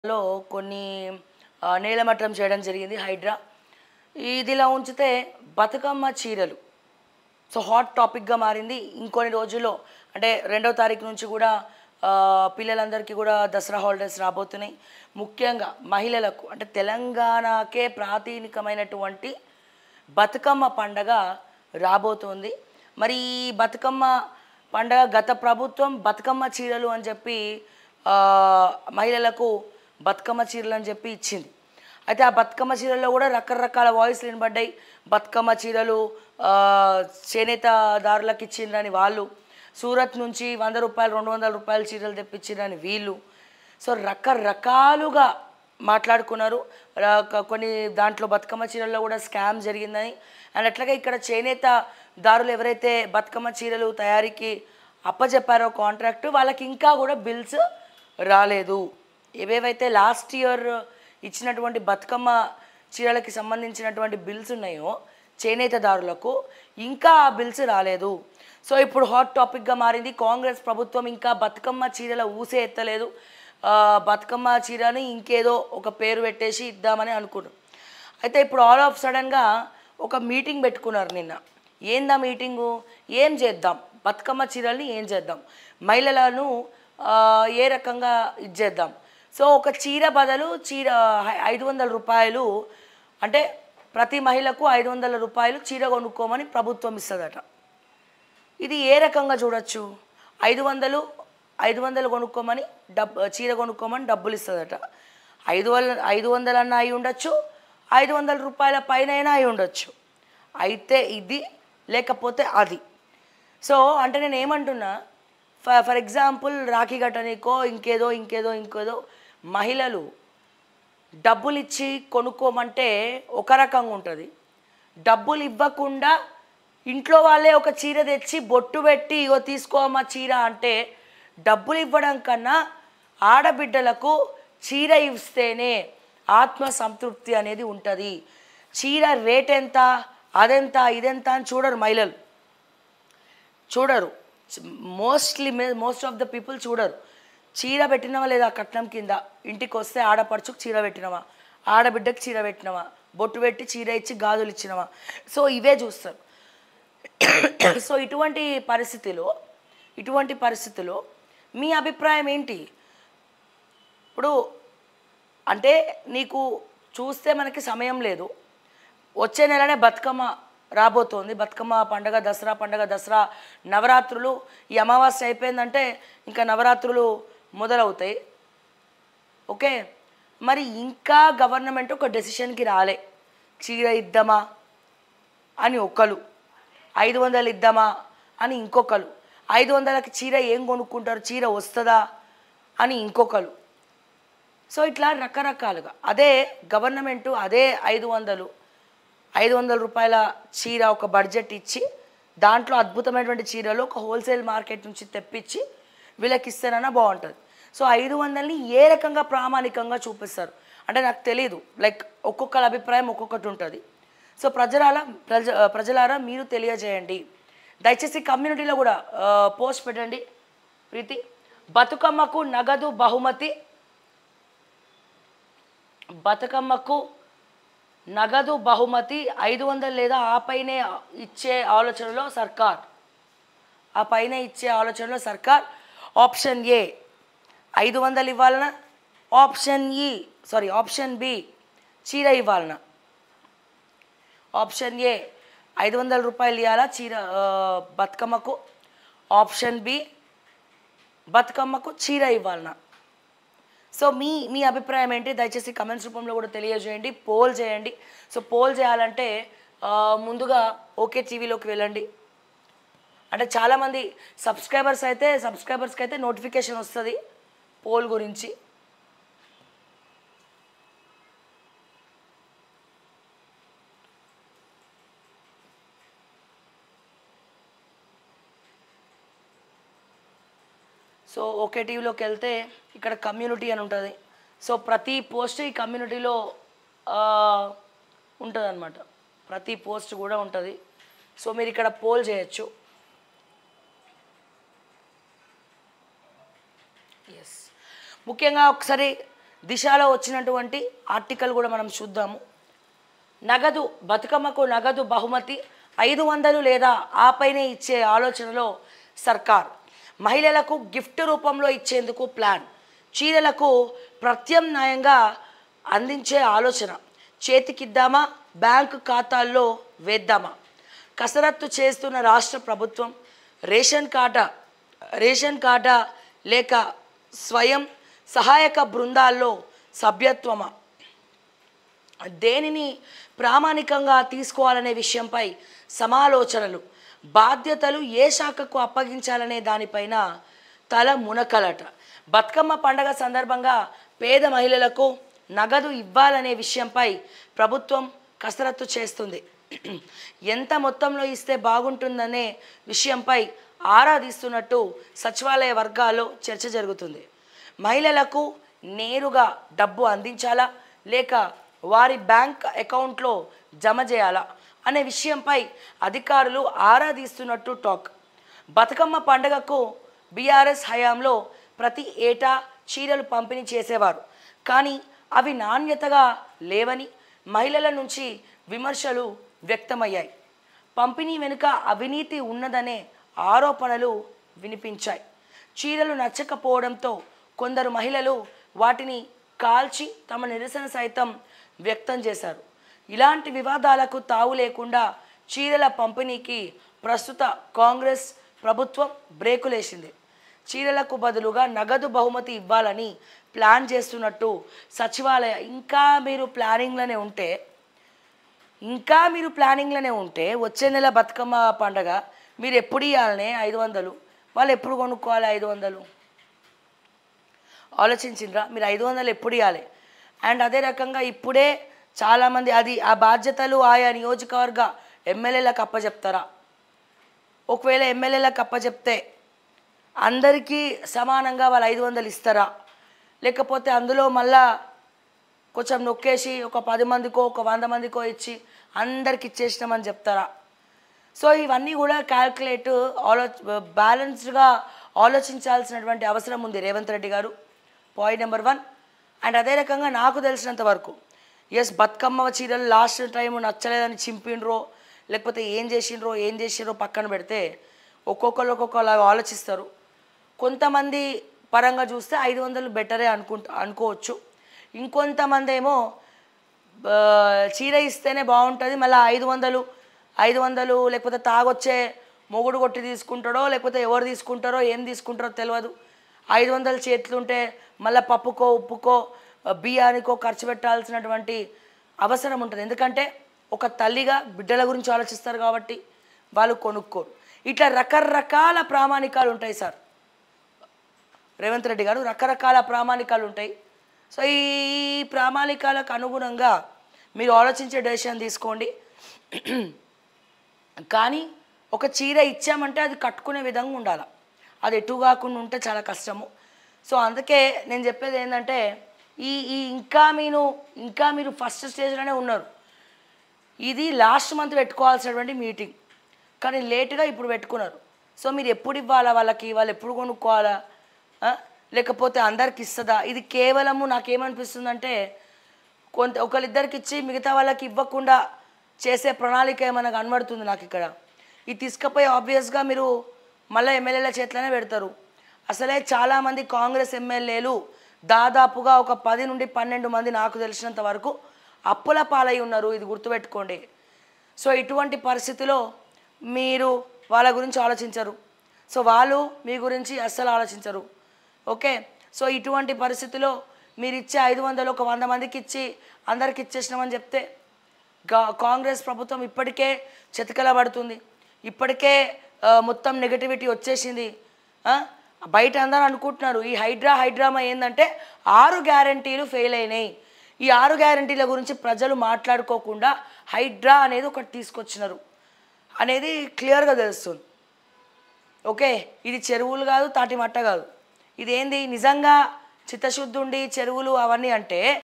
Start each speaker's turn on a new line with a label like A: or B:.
A: లో కొన్ని ఆ, నేలమట్టం చేయడం జరిగింది హైడ్రా ఇదిలా ఉంచితే బతుకమ్మ చీరలు సో హాట్ టాపిక్గా మారింది ఇంకొన్ని రోజుల్లో అంటే రెండో తారీఖు నుంచి కూడా ఆ, పిల్లలందరికీ కూడా దసరా హాలిడేస్ రాబోతున్నాయి ముఖ్యంగా మహిళలకు అంటే తెలంగాణకే ప్రాతినికమైనటువంటి బతుకమ్మ పండగ రాబోతోంది మరి ఈ బతుకమ్మ పండగ గత ప్రభుత్వం బతుకమ్మ చీరలు అని చెప్పి ఆ, మహిళలకు బతుకమ్మ చీరలు అని చెప్పి ఇచ్చింది అయితే ఆ బతుకమ్మ చీరల్లో కూడా రకరకాల వాయిస్లు వినబడ్డాయి బతుకమ్మ చీరలు ఆ, చేనేతదారులకు ఇచ్చిండ్రని వాళ్ళు సూరత్ నుంచి వంద రూపాయలు రెండు వందల రూపాయల చీరలు తెప్పించిండ్రని వీళ్ళు సో రకరకాలుగా మాట్లాడుకున్నారు ర- కొన్ని దాంట్లో బతుకమ్మ చీరల్లో కూడా స్కామ్ జరిగిందని అండ్ అట్లాగే ఇక్కడ చేనేత దారులు ఎవరైతే బతుకమ్మ చీరలు తయారీకి అప్పచెప్పారో కాంట్రాక్ట్ వాళ్ళకి ఇంకా కూడా బిల్స్ రాలేదు ఏవేవైతే లాస్ట్ ఇయర్ ఇచ్చినటువంటి బతుకమ్మ చీరలకి సంబంధించినటువంటి బిల్స్ ఉన్నాయో చేనేతదారులకు ఇంకా ఆ బిల్స్ రాలేదు సో ఇప్పుడు హాట్ టాపిక్గా మారింది కాంగ్రెస్ ప్రభుత్వం ఇంకా బతుకమ్మ చీరల ఊసే ఎత్తలేదు ఆ, బతుకమ్మ చీరని ఇంకేదో ఒక పేరు పెట్టేసి ఇద్దామని అనుకున్నాం అయితే ఇప్పుడు ఆల్ ఆఫ్ సడన్గా ఒక మీటింగ్ పెట్టుకున్నారు నిన్న ఏందా మీటింగు ఏం చేద్దాం బతుకమ్మ చీరల్ని ఏం చేద్దాం మహిళలను ఆ, ఏ రకంగా ఇది చేద్దాం సో ఒక చీర బదులు చీర ఐ- ఐదు వందల రూపాయలు అంటే ప్రతి మహిళకు ఐదు వందల రూపాయలు చీర కొనుక్కోమని ప్రభుత్వం ఇస్తుందట ఇది ఏ రకంగా చూడొచ్చు ఐదు వందలు ఐదు వందలు కొనుక్కోమని డబ్ చీర కొనుక్కోమని డబ్బులు ఇస్తుందట ఐదు వందల ఐదు వందలన్నా అయి ఉండొచ్చు ఐదు వందల రూపాయల పైన అయినా అయి ఉండొచ్చు అయితే ఇది లేకపోతే అది సో అంటే నేను ఏమంటున్నా ఫర్ ఫర్ ఎగ్జాంపుల్ రాఖీ కట్టనీకో ఇంకేదో ఇంకేదో ఇంకేదో మహిళలు డబ్బులు ఇచ్చి కొనుక్కోమంటే ఒక రకంగా ఉంటుంది డబ్బులు ఇవ్వకుండా ఇంట్లో వాళ్ళే ఒక చీర తెచ్చి బొట్టు పెట్టి ఇగో తీసుకోమా చీర అంటే డబ్బులు ఇవ్వడం కన్నా ఆడబిడ్డలకు చీర ఇస్తేనే ఆత్మ సంతృప్తి అనేది ఉంటుంది చీర రేట్ ఎంత అదెంత ఇదెంత అని చూడరు మహిళలు చూడరు mostly most of the people చూడరు చీర పెట్టినవా లేదా కట్నం కింద ఇంటికి వస్తే ఆడపడుచుకు చీర పెట్టినవా ఆడబిడ్డకి చీర పెట్టినవా బొట్టు పెట్టి చీర ఇచ్చి గాజులు ఇచ్చినవా సో ఇవే చూస్తారు సో ఇటువంటి పరిస్థితిలో ఇటువంటి పరిస్థితిలో మీ అభిప్రాయం ఏంటి ఇప్పుడు అంటే నీకు చూస్తే మనకి సమయం లేదు వచ్చే నెలనే బతుకమ్మ రాబోతోంది బతుకమ్మ పండగ దసరా పండగ దసరా నవరాత్రులు ఈ అమావాస్య అయిపోయిందంటే ఇంకా నవరాత్రులు మొదలవుతాయి ఓకే మరి ఇంకా గవర్నమెంట్ ఒక డెసిషన్కి రాలే చీర ఇద్దామా అని ఒకరు ఐదు వందలు ఇద్దామా అని ఇంకొకరు ఐదు వందలకి చీర ఏం కొనుక్కుంటారు చీర వస్తుందా అని ఇంకొకరు సో ఇట్లా రకరకాలుగా అదే గవర్నమెంట్ అదే ఐదు వందలు ఐదు వందల రూపాయల చీర ఒక బడ్జెట్ ఇచ్చి దాంట్లో అద్భుతమైనటువంటి చీరలు ఒక హోల్సేల్ మార్కెట్ నుంచి తెప్పించి వీళ్ళకి ఇస్తేనన్నా బాగుంటుంది సో ఐదు వందలని ఏ రకంగా ప్రామాణికంగా చూపిస్తారు అంటే నాకు తెలియదు లైక్ ఒక్కొక్కరి అభిప్రాయం ఒక్కొక్కటి ఉంటుంది సో ప్రజలారా ప్రజ ప్రజలారా మీరు తెలియజేయండి దయచేసి కమ్యూనిటీలో కూడా పోస్ట్ పెట్టండి ప్రీతి బతుకమ్మకు నగదు బహుమతి బతుకమ్మకు నగదు బహుమతి ఐదు వందలు లేదా ఆ పైనే ఇచ్చే ఆలోచనలో సర్కార్ ఆ పైన ఇచ్చే ఆలోచనలో సర్కార్ ఆప్షన్ ఏ ఐదు వందలు ఇవ్వాలనా ఆప్షన్ ఈ సారీ ఆప్షన్ బి చీర ఇవ్వాలనా ఆప్షన్ ఏ ఐదు వందల రూపాయలు ఇవ్వాలా చీర ఆ, బతుకమ్మకు ఆప్షన్ బి బతుకమ్మకు చీర ఇవ్వాలనా సో మీ మీ అభిప్రాయం ఏంటి దయచేసి కమెంట్స్ రూపంలో కూడా తెలియజేయండి పోల్ చేయండి సో పోల్ చేయాలంటే ఆ, ముందుగా ఓకే టీవీలోకి వెళ్ళండి అంటే చాలామంది సబ్స్క్రైబర్స్ అయితే సబ్స్క్రైబర్స్కి అయితే నోటిఫికేషన్ వస్తుంది పోల్ గురించి సో ఓకే టీవీలోకి వెళ్తే ఇక్కడ కమ్యూనిటీ అని ఉంటుంది సో ప్రతి పోస్ట్ ఈ కమ్యూనిటీలో ఉంటుంది అనమాట ప్రతి పోస్ట్ కూడా ఉంటుంది సో మీరు ఇక్కడ పోల్ చేయొచ్చు ఎస్ ముఖ్యంగా ఒకసారి దిశలో వచ్చినటువంటి ఆర్టికల్ కూడా మనం చూద్దాము నగదు బతుకమ్మకు నగదు బహుమతి ఐదు వందలు లేదా ఆపైనే ఇచ్చే ఆలోచనలో సర్కార్ మహిళలకు గిఫ్ట్ రూపంలో ఇచ్చేందుకు ప్లాన్ చీరలకు ప్రత్యామ్నాయంగా అందించే ఆలోచన చేతికిద్దామా బ్యాంకు ఖాతాల్లో వేద్దామా కసరత్తు చేస్తున్న రాష్ట్ర ప్రభుత్వం రేషన్ కార్డా రేషన్ కార్డా లేక స్వయం సహాయక బృందాల్లో సభ్యత్వమా దేనిని ప్రామాణికంగా తీసుకోవాలనే విషయంపై సమాలోచనలు బాధ్యతలు ఏ శాఖకు అప్పగించాలనే దానిపైన తల మునకలట బతుకమ్మ పండగ సందర్భంగా పేద మహిళలకు నగదు ఇవ్వాలనే విషయంపై ప్రభుత్వం కసరత్తు చేస్తుంది ఎంత మొత్తంలో ఇస్తే బాగుంటుందనే విషయంపై ఆరాధిస్తున్నట్టు సచివాలయ వర్గాల్లో చర్చ జరుగుతుంది మహిళలకు నేరుగా డబ్బు అందించాలా లేక వారి బ్యాంక్ అకౌంట్లో జమ చేయాలా అనే విషయంపై అధికారులు ఆరాధిస్తున్నట్టు టాక్ బతుకమ్మ పండుగకు బీఆర్ఎస్ హయాంలో ప్రతి ఏటా చీరలు పంపిణీ చేసేవారు కానీ అవి నాణ్యతగా లేవని మహిళల నుంచి విమర్శలు వ్యక్తమయ్యాయి పంపిణీ వెనుక అవినీతి ఉన్నదనే ఆరోపణలు వినిపించాయి చీరలు నచ్చకపోవడంతో కొందరు మహిళలు వాటిని కాల్చి తమ నిరసన సైతం వ్యక్తం చేశారు ఇలాంటి వివాదాలకు తావు లేకుండా చీరల పంపిణీకి ప్రస్తుత కాంగ్రెస్ ప్రభుత్వం బ్రేకులేసింది చీరలకు బదులుగా నగదు బహుమతి ఇవ్వాలని ప్లాన్ చేస్తున్నట్టు సచివాలయ ఇంకా మీరు ప్లానింగ్లోనే ఉంటే ఇంకా మీరు ప్లానింగ్లోనే ఉంటే వచ్చే నెల బతుకమ్మ పండగ మీరు ఎప్పుడు ఇవ్వాలనే ఐదు వందలు వాళ్ళు ఎప్పుడు కొనుక్కోవాలి ఐదు వందలు ఆలోచించిండ్రా మీరు ఐదు వందలు ఎప్పుడు ఇవ్వాలి అండ్ అదే రకంగా ఇప్పుడే చాలామంది అది ఆ బాధ్యతలు ఆయా నియోజకవర్గ ఎమ్మెల్యేలకు అప్పచెప్తారా ఒకవేళ ఎమ్మెల్యేలకు అప్పచెప్తే అందరికీ సమానంగా వాళ్ళు ఐదు వందలు ఇస్తారా లేకపోతే అందులో మళ్ళా కొంచెం నొక్కేసి ఒక పది మందికో ఒక వంద మందికో ఇచ్చి అందరికి ఇచ్చేసినామని చెప్తారా సో ఇవన్నీ కూడా క్యాల్కులేట్ ఆలో బ్యాలెన్స్డ్గా ఆలోచించాల్సినటువంటి అవసరం ఉంది రేవంత్ రెడ్డి గారు పాయింట్ నెంబర్ వన్ అండ్ అదే రకంగా నాకు తెలిసినంత వరకు ఎస్ బతుకమ్మ చీరలు లాస్ట్ టైం నచ్చలేదని చింపిండ్రో లేకపోతే ఏం చేసిండ్రో ఏం చేసిండ్రో పక్కన పెడితే ఒక్కొక్కరు ఒక్కొక్కలాగా ఆలోచిస్తారు కొంతమంది పరంగా చూస్తే ఐదు వందలు బెటరే అనుకుంటా అనుకోవచ్చు ఇంకొంతమంది ఏమో ఆ, చీర ఇస్తేనే బాగుంటుంది మళ్ళీ ఐదు వందలు ఐదు వందలు లేకపోతే తాగొచ్చే మొగుడు కొట్టి తీసుకుంటాడో లేకపోతే ఎవరు తీసుకుంటారో ఏం తీసుకుంటారో తెలియదు ఐదు వందలు చేతులుంటే మళ్ళీ పప్పుకో ఉప్పుకో ఆ, బియ్యానికో ఖర్చు పెట్టాల్సినటువంటి అవసరం ఉంటుంది ఎందుకంటే ఒక తల్లిగా బిడ్డల గురించి ఆలోచిస్తారు కాబట్టి వాళ్ళు కొనుక్కోరు ఇట్లా రకరకాల ప్రామాణికాలు ఉంటాయి సార్ రేవంత్ రెడ్డి గారు రకరకాల ప్రామాణికాలు ఉంటాయి సో ఈ ప్రామాణికాలకు అనుగుణంగా మీరు ఆలోచించే డెసిషన్ తీసుకోండి కానీ ఒక చీర ఇచ్చామంటే అది కట్టుకునే విధంగా ఉండాలి అది ఎటు కాకుండా ఉంటే చాలా కష్టము సో అందుకే నేను చెప్పేది ఏంటంటే ఈ ఈ ఇంకా మీరు ఇంకా మీరు ఫస్ట్ స్టేజ్లోనే ఉన్నారు ఇది లాస్ట్ మంత్ పెట్టుకోవాల్సినటువంటి మీటింగ్ కానీ లేటుగా ఇప్పుడు పెట్టుకున్నారు సో మీరు ఎప్పుడు ఇవ్వాలా వాళ్ళకి వాళ్ళు ఎప్పుడు కొనుక్కోవాలా ఆ? లేకపోతే అందరికి ఇస్తుందా ఇది కేవలము నాకేమనిపిస్తుందంటే కొంత ఒకరిద్దరికి ఇచ్చి మిగతా వాళ్ళకి ఇవ్వకుండా చేసే ప్రణాళిక ఏమైనా కనబడుతుంది నాకు ఇక్కడ ఇది తీసుకుపోయి ఆబ్వియస్గా మీరు మళ్ళీ ఎమ్మెల్యేల చేతిలోనే పెడతారు అసలే చాలామంది కాంగ్రెస్ ఎమ్మెల్యేలు దాదాపుగా ఒక పది నుండి పన్నెండు మంది నాకు తెలిసినంత వరకు అప్పుల పాలై ఉన్నారు ఇది గుర్తుపెట్టుకోండి సో ఇటువంటి పరిస్థితిలో మీరు వాళ్ళ గురించి ఆలోచించరు సో వాళ్ళు మీ గురించి అస్సలు ఆలోచించరు ఓకే సో ఇటువంటి పరిస్థితిలో మీరు ఇచ్చే ఐదు వందలు ఒక వంద మందికి ఇచ్చి అందరికి ఇచ్చేసినామని చెప్తే గా- కాంగ్రెస్ ప్రభుత్వం ఇప్పటికే పడుతుంది ఇప్పటికే ఆ, మొత్తం నెగటివిటీ వచ్చేసింది ఆ? బయట అందరూ అనుకుంటున్నారు ఈ హైడ్రా హైడ్రామా ఏంటంటే ఆరు గ్యారంటీలు ఫెయిల్ అయినాయి ఈ ఆరు గ్యారంటీల గురించి ప్రజలు మాట్లాడుకోకుండా హైడ్రా అనేది ఒకటి తీసుకొచ్చినారు అనేది క్లియర్గా తెలుస్తుంది ఓకే ఇది చెరువులు కాదు తాటి మట్ట కాదు ఇదేంది నిజంగా చిత్తశుద్ధి ఉండి చెరువులు అవన్నీ అంటే